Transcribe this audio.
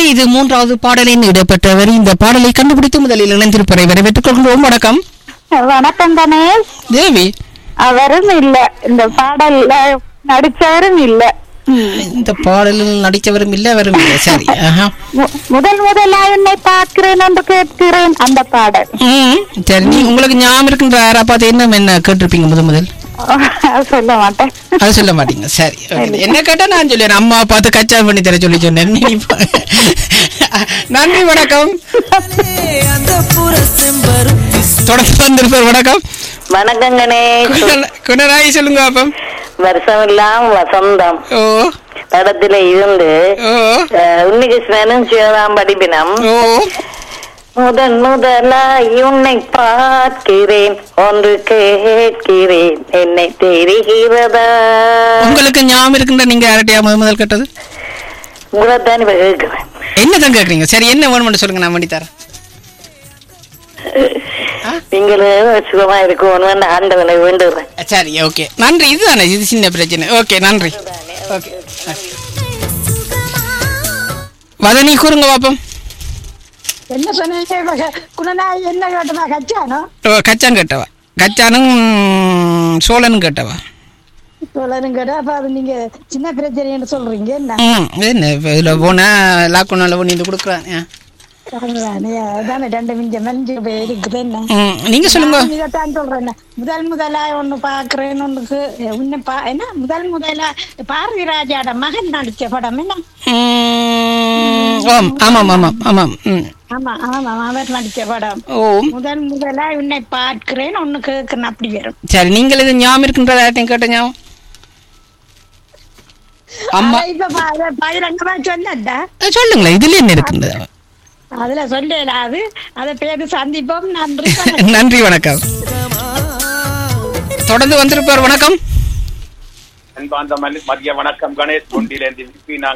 இது மூன்றாவது பாடலின் இடம்பெற்றவர் இந்த பாடலை கண்டுபிடித்து முதலில் இணைந்திருப்பதை வரவேற்றுக் கொள்கிறோம் வணக்கம் வணக்கம் கணேஷ் தேவி அவரும் இல்ல இந்த பாடல்ல நடிச்சவரும் இல்ல இந்த பாடலில் நடித்தவரும் இல்ல அவரும் இல்ல சரி ஆஹா. மு- முதல் முதலா என்னை பார்க்கிறேன் என்று கேட்கிறேன் அந்த பாடல் ம், சரி நீ உங்களுக்கு ஞாபகம் இருக்கின்ற யாரா பார்த்து என்ன என்ன கேட்டிருப்பீங்க முதல் முதல் சொல்ல மாட்டேன் அது சொல்ல மாட்டீங்க சரி okay. என்ன கேட்டா நான் சொல்லுவேன் அம்மா பார்த்து கச்சா பண்ணி தர சொல்லி சொன்னேன் நீ இப்ப- நன்றி வணக்கம் தொடர்ந்து வந்திருப்பார் வணக்கம் வணக்கம் கணேஷ் குண- குணராய் சொல்லுங்க அப்பம் வருஷம் எல்லாம் வசந்தம் ஓ படத்துல இருந்து ஓ அஹ், உன்னிகிருஷ்ணனும் சிவதாம் படிப்பினம் ஓ முதன் முதலாய் உன்னை பார்க்கிறேன் ஒன்று கேட்கிறேன் என்னை தெரிகிறதா உங்களுக்கு ஞாபகம் இருக்கின்ற நீங்க யார்கிட்டயா முதல் முதல் கேட்டது உங்களை தான் இப்ப கேட்கிறேன் என்ன தான் கேக்குறீங்க சரி என்ன வேணும்னு சொல்லுங்க நான் பண்ணி தரேன் நீங்களும் சுகமா இருக்கணும்னு ஆண்டவனை வேண்டுறேன் சரி ஓகே நன்றி இதுதானே இது சின்ன பிரச்சனை ஓகே நன்றி ஓகே வதனி கூறுங்க பாப்போம் என்ன சொன்னீங்க குணநாய் என்ன கேட்டமா கச்சானோ ஓ, கச்சான் கேட்டவா கச்சானும் சோழனும் கேட்டவா சொல்லணும் கேட்டா அப்ப அது நீங்க சின்ன பிரச்சனைன்னு சொல்றீங்க என்ன ம் என்ன இப்ப இதுல போனா லாக்டவுனால பண்ணி இது கொடுக்குறேன் அதுதானே, அதானே ரெண்டு மிஞ்சம் மஞ்சு போய் இருக்குது என்ன ம் நீங்க சொல்லுங்க நான் இதைத்தான் சொல்றேன் என்ன. முதல் முதலா ஒண்ணு பாக்குறேன்னு ஒண்ணுக்கு உன்னை பா என்ன முதல் முதலா பாரதி ராஜாட மகன் நடிச்ச படம் என்ன ம், ஆம் ஆமாம் ஆமாம் ஆமாம் ம் ஆமா ஆமா அவர் நடிச்ச படம் ஓம் முதல் முதலா உன்னை பார்க்கிறேன் ஒண்ணு கேட்கணும் அப்படி வரும் சரி நீங்கள் இது ஞாபகம் இருக்கின்றதா யார்ட்டையும் கேட்ட ஞாபகம் அம்மா அத இப்ப ப- பகிரங்கமா சொன்னதா அஹ், சொல்லுங்களேன் இதுல என்ன இருக்கின்றது அதுல சொல்லலாது அதை பேரு சந்திப்போம் நன்றி வணக்கம். நன்றி வணக்கம் தொடர்ந்து வந்திருப்பார் வணக்கம் அன்பார்ந்த மல்லி- மதிய வணக்கம் கணேஷ் கொண்டிலேந்து விபி நாங்கள்